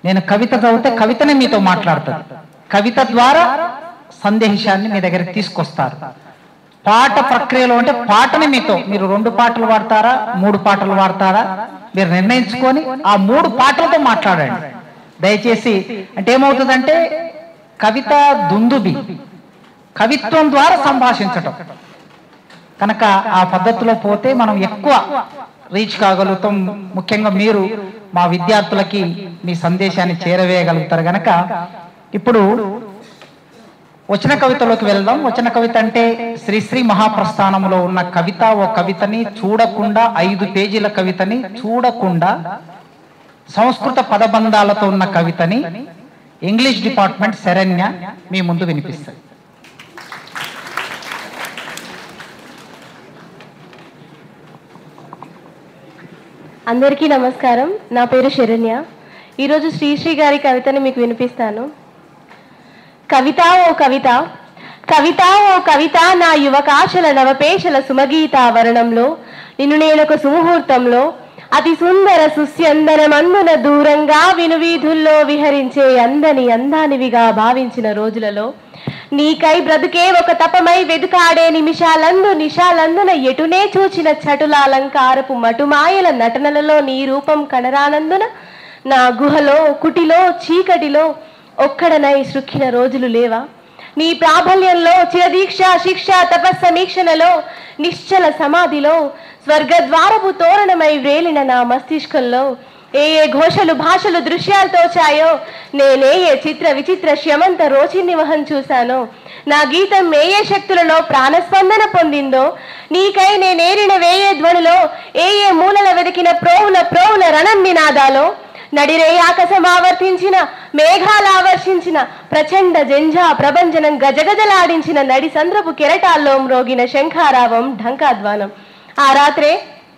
నేను కవిత చదివితే కవితనే మీతో మాట్లాడుతుంది కవిత ద్వారా సందేశాన్ని మీ దగ్గరికి తీసుకొస్తారు పాట ప్రక్రియలో అంటే పాటని మీతో మీరు రెండు పాటలు వాడతారా మూడు పాటలు వాడతారా మీరు నిర్ణయించుకొని ఆ మూడు పాటలతో మాట్లాడండి దయచేసి అంటే ఏమవుతుందంటే కవిత దుందుబి కవిత్వం ద్వారా సంభాషించటం కనుక ఆ పద్ధతిలో పోతే మనం ఎక్కువ రీచ్ కాగలుగుతాం ముఖ్యంగా మీరు మా విద్యార్థులకి మీ సందేశాన్ని చేరవేయగలుగుతారు గనక ఇప్పుడు వచన కవితలోకి వెళ్దాం వచన కవిత అంటే శ్రీశ్రీ మహాప్రస్థానంలో ఉన్న కవిత ఓ కవితని చూడకుండా ఐదు పేజీల కవితని చూడకుండా సంస్కృత పదబంధాలతో ఉన్న కవితని ఇంగ్లీష్ డిపార్ట్మెంట్ శరణ్య మీ ముందు వినిపిస్తుంది అందరికీ నమస్కారం నా పేరు శరణ్య ఈరోజు శ్రీశ్రీ గారి కవితని మీకు వినిపిస్తాను కవిత ఓ కవిత కవిత ఓ కవిత నా యువకాశల నవపేశల సుమగీత వర్ణంలో నిన్ను నేనొక సుముహూర్తంలో అతి సుందర సుస్యందన మందున దూరంగా వినువీధుల్లో విహరించే అందని అందానివిగా భావించిన రోజులలో నీకై బ్రతుకే ఒక తపమై వెదుకాడే నిమిషాలందు నిషాలందున ఎటునే చూచిన చటుల అలంకారపు మటుమాయల నటనలలో నీ రూపం కనరానందున నా గుహలో కుటిలో చీకటిలో ఒక్కడనై సృక్కిన రోజులు లేవా నీ ప్రాబల్యంలో చిరదీక్ష శిక్ష తపస్సమీక్షణలో నిశ్చల సమాధిలో స్వర్గద్వారపు తోరణమై వ్రేలిన నా మస్తిష్కంలో ఏ ఏ ఘోషలు భాషలు దృశ్యాలు తోచాయో నేనే ఏ చిత్ర విచిత్ర శ్యమంత రోచిని వహం చూశానో నా గీతం ఏ ఏ శక్తులలో ప్రాణస్పందన పొందిందో నీకై నేనేరిన వేయే ధ్వనిలో ఏ ఏ మూలల వెతికిన ప్రోవుల ప్రోవుల రణం నినాదాలో నడిరే ఆకాశం ఆవర్తించిన మేఘాలు ఆవర్షించిన ప్రచండ జంఝా ప్రభంజనం గజగజలాడించిన నడి సంద్రపు కెరటాల్లో మ్రోగిన శంఖారావం ఢంకాధ్వానం ఆ రాత్రే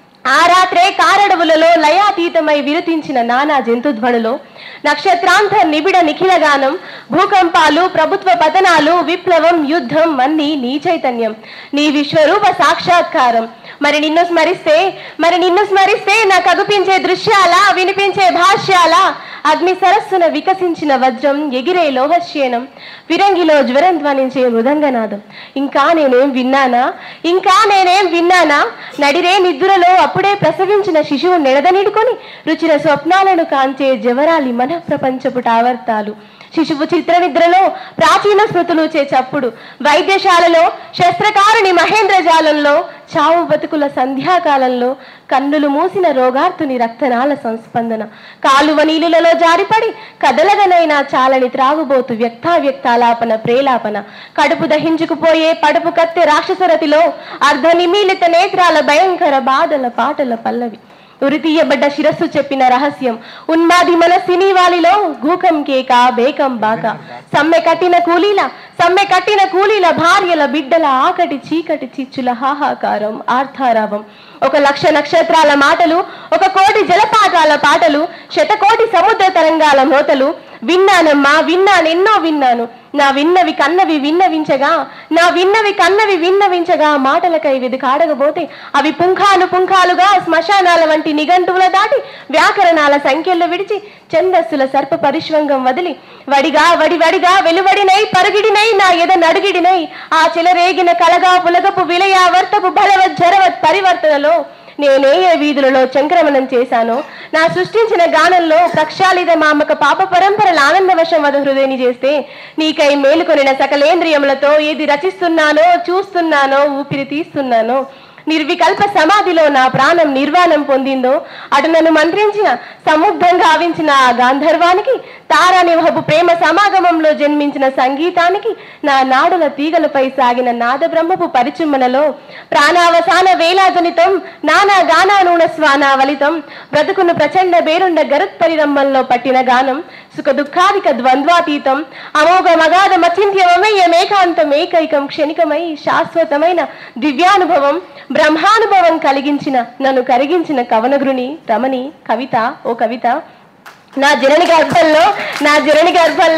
ఆ రాత్రే కారడవులలో లయాతీతమై విరుతించిన నానా జంతుధ్వనులో నక్షత్రాంత నిబిడ నిఖిల గానం భూకంపాలు ప్రభుత్వ పతనాలు విప్లవం యుద్ధం అన్ని నీ చైతన్యం నీ విశ్వరూప సాక్షాత్కారం మరి నిన్ను స్మరిస్తే మరి నిన్ను స్మరిస్తే నాకు అగుపించే దృశ్యాల వినిపించే భాష్యాల అగ్ని సరస్సున వికసించిన వజ్రం ఎగిరే లోహశ్యేనం ఫిరంగిలో జ్వరం ధ్వనించే మృదంగనాదం ఇంకా నేనేం విన్నానా ఇంకా నేనేం విన్నానా నడిరే నిద్రలో అప్పుడే ప్రసవించిన శిశువు నిడదనిడుకొని రుచిన స్వప్నాలను కాంచే జవరాలి మన ప్రపంచపు టావర్తాలు శిశువు చిత్ర నిద్రలో ప్రాచీన స్మృతులు చే చప్పుడు వైద్యశాలలో శస్త్రకారుని మహేంద్రజాలంలో చావు బతుకుల సంధ్యాకాలంలో కన్నులు మూసిన రోగార్తుని రక్తనాళ సంస్పందన కాలువ నీళ్ళలో జారిపడి కదలగనైనా చాలని త్రాగుబోతు వ్యక్తావ్యక్తాలాపన ప్రేలాపన కడుపు దహించుకుపోయే పడుపు కత్తె రాక్షసరతిలో అర్ధ నిమీలిత నేత్రాల భయంకర బాధల పాటల పల్లవి ఉరితీయబడ్డ శిరస్సు చెప్పిన రహస్యం ఉన్మాది మన సినీవాలిలో గూకం కేక బేకం బాక సమ్మె కట్టిన కూలీల సమ్మె కట్టిన కూలీల భార్యల బిడ్డల ఆకటి చీకటి చిచ్చుల హాహాకారం ఆర్థారావం ఒక లక్ష నక్షత్రాల మాటలు ఒక కోటి జలపాతాల పాటలు శతకోటి సముద్ర తరంగాల మోతలు విన్నానమ్మా విన్నానెన్నో విన్నాను నా విన్నవి కన్నవి విన్నవించగా నా విన్నవి కన్నవి విన్నవించగా మాటలకై వెదుకాడకపోతే అవి పుంఖాలు పుంఖాలుగా శ్మశానాల వంటి నిఘంటువుల దాటి వ్యాకరణాల సంఖ్యలు విడిచి ఛందస్సుల సర్ప పరిష్వంగం వదిలి వడిగా వడి వడిగా వెలువడినై పరుగిడినై నా ఎద నడుగిడినై ఆ చెలరేగిన కలగా పులగపు విలయావర్తపు బలవత్ జరవత్ పరివర్తనలో నేనే ఏ వీధులలో చంక్రమణం చేశానో నా సృష్టించిన గానంలో ప్రక్షాళిత మామక పాప పరంపరల ఆనందవశం వద హృదయని చేస్తే నీకై మేలుకొనిన సకలేంద్రియములతో ఏది రచిస్తున్నానో చూస్తున్నానో ఊపిరి తీస్తున్నానో నిర్వికల్ప సమాధిలో నా ప్రాణం నిర్వాణం పొందిందో అటు నన్ను మంత్రించిన సముగ్ధం గావించిన ఆ గాంధర్వానికి తారానివహపు ప్రేమ సమాగమంలో జన్మించిన సంగీతానికి నా నాడుల తీగలపై సాగిన నాద బ్రహ్మపు పరిచుమ్మనలో ప్రాణావసాన వేలాజనితం నానా గానానూన స్వానావలితం బ్రతుకును ప్రచండ బేరుండ గరుత్పరిరమ్మంలో పట్టిన గానం సుఖ దుఃఖాదిక ద్వంద్వాతీతం అమోఘ మగాధ మచింత్యమమయ్య మేకాంతం ఏకైకం క్షణికమై శాశ్వతమైన దివ్యానుభవం బ్రహ్మానుభవం కలిగించిన నన్ను కరిగించిన కవనగృని రమణి కవిత ఓ కవిత నా జనని గర్భంలో నా జనని గర్భంలో ఆ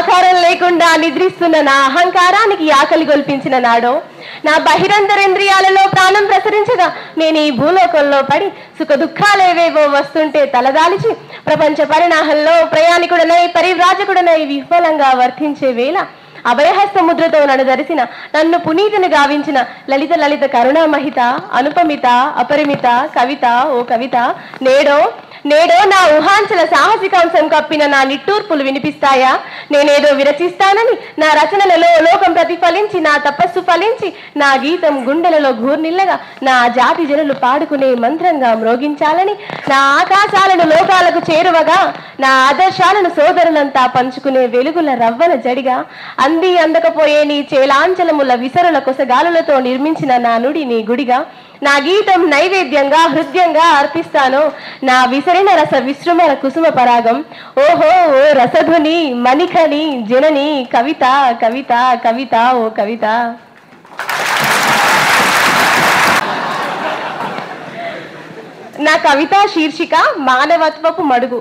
ఆకారం లేకుండా నిద్రిస్తున్న నా అహంకారానికి ఆకలి గొల్పించిన నాడో నా బహిరంతరేంద్రియాలలో ప్రాణం ప్రసరించగా నేను ఈ భూలోకంలో పడి సుఖ దుఃఖాలేవేవో వస్తుంటే తలదాల్చి ప్రపంచ పరిణాహంలో ప్రయాణికుడనై పరివ్రాజకుడనై విఫలంగా వర్తించే వేళ అభయహస్త ముద్రతో నన్ను ధరిసిన నన్ను పునీతిని గావించిన లలిత లలిత కరుణామహిత అనుపమిత అపరిమిత కవిత ఓ కవిత నేడో నేడో నా ఊహాంచల సాహసికాంశం కప్పిన నా నిట్టూర్పులు వినిపిస్తాయా నేనేదో విరచిస్తానని నా రచనలలో లోకం ప్రతిఫలించి నా తపస్సు ఫలించి నా గీతం గుండెలలో ఘూర్నిల్లగా నా జాతి జనులు పాడుకునే మంత్రంగా మ్రోగించాలని నా ఆకాశాలను లోకాలకు చేరువగా నా ఆదర్శాలను సోదరులంతా పంచుకునే వెలుగుల రవ్వల జడిగా అంది అందకపోయే నీ చేలాంచలముల విసరుల కొసగాలులతో నిర్మించిన నా నుడి నీ గుడిగా నా గీతం నైవేద్యంగా హృదయంగా అర్పిస్తాను నా విసరిన రస విశ్రుమల కుసుమ పరాగం ఓహో ఓ రసధుని మణిఖని జనని కవిత కవిత కవిత ఓ కవిత నా కవిత శీర్షిక మానవత్వపు మడుగు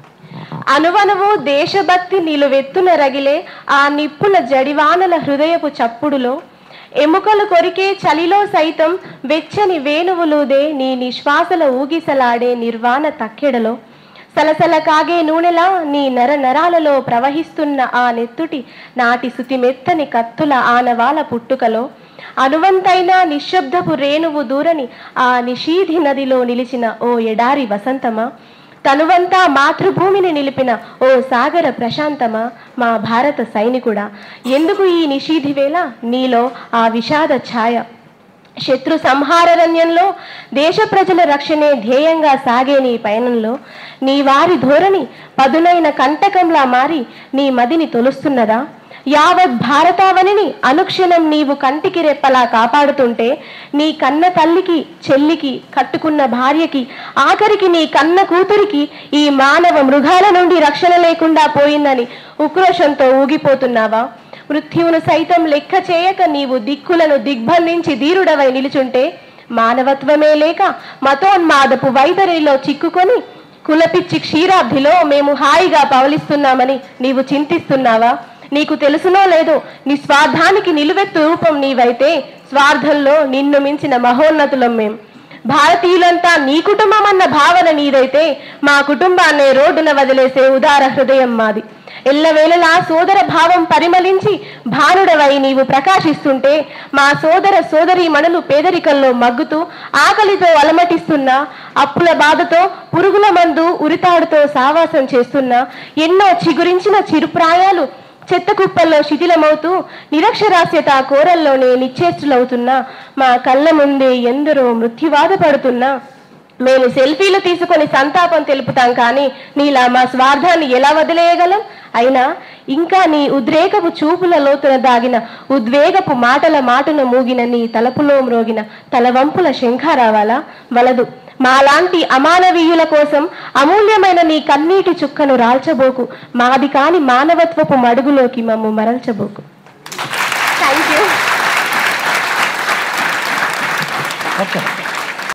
అనువనువు దేశభక్తి నిలువెత్తున రగిలే ఆ నిప్పుల జడివానల హృదయపు చప్పుడులో ఎముకలు కొరికే చలిలో సైతం వెచ్చని వేణువులుదే నీ నిశ్వాసల ఊగిసలాడే నిర్వాణ తక్కెడలో సలసల కాగే నూనెలా నీ నర నరాలలో ప్రవహిస్తున్న ఆ నెత్తుటి నాటి సుతిమెత్తని కత్తుల ఆనవాల పుట్టుకలో అనువంతైన నిశ్శబ్దపు రేణువు దూరని ఆ నిషీధి నదిలో నిలిచిన ఓ ఎడారి వసంతమా తనువంతా మాతృభూమిని నిలిపిన ఓ సాగర ప్రశాంతమా మా భారత సైనికుడా ఎందుకు ఈ నిషీధి వేళ నీలో ఆ విషాద ఛాయ శత్రు సంహారరణ్యంలో దేశ ప్రజల రక్షణే ధ్యేయంగా సాగే నీ పయనంలో నీ వారి ధోరణి పదునైన కంటకంలా మారి నీ మదిని తొలుస్తున్నదా యావత్ భారతావనిని అనుక్షణం నీవు కంటికి రెప్పలా కాపాడుతుంటే నీ కన్న తల్లికి చెల్లికి కట్టుకున్న భార్యకి ఆఖరికి నీ కన్న కూతురికి ఈ మానవ మృగాల నుండి రక్షణ లేకుండా పోయిందని ఉక్రోషంతో ఊగిపోతున్నావా మృత్యువును సైతం లెక్క చేయక నీవు దిక్కులను దిగ్బంధించి ధీరుడవై నిలుచుంటే మానవత్వమే లేక మతోన్మాదపు వైఖరిలో చిక్కుకొని కులపిచ్చి క్షీరాబ్ధిలో మేము హాయిగా పవలిస్తున్నామని నీవు చింతిస్తున్నావా నీకు తెలుసునో లేదో నీ స్వార్థానికి నిలువెత్తు రూపం నీవైతే స్వార్థంలో నిన్ను మించిన మహోన్నతులం మేం భారతీయులంతా నీ కుటుంబం అన్న భావన నీదైతే మా కుటుంబాన్నే రోడ్డున వదిలేసే ఉదార హృదయం మాది ఎల్లవేళలా సోదర భావం పరిమళించి భానుడవై నీవు ప్రకాశిస్తుంటే మా సోదర సోదరి మణులు పేదరికంలో మగ్గుతూ ఆకలితో అలమటిస్తున్న అప్పుల బాధతో పురుగుల మందు ఉరితాడుతో సావాసం చేస్తున్న ఎన్నో చిగురించిన చిరుప్రాయాలు చెత్త కుప్పల్లో శిథిలమవుతూ నిరక్షరాస్యత కోరల్లోనే నిశ్చేష్టులవుతున్నా మా కళ్ళ ముందే ఎందరో మృత్యువాద పడుతున్నా మేము సెల్ఫీలు తీసుకొని సంతాపం తెలుపుతాం కానీ నీలా మా స్వార్థాన్ని ఎలా వదిలేయగలం అయినా ఇంకా నీ ఉద్రేకపు చూపుల లోతున దాగిన ఉద్వేగపు మాటల మాటున మూగిన నీ తలపులో మ్రోగిన తలవంపుల శంఖారావాలా వలదు మాలాంటి అమానవీయుల కోసం అమూల్యమైన నీ కన్నీటి చుక్కను రాల్చబోకు మాది కాని మానవత్వపు మడుగులోకి మమ్ము మరల్చబోకు థ్యాంక్ యూ ఓకే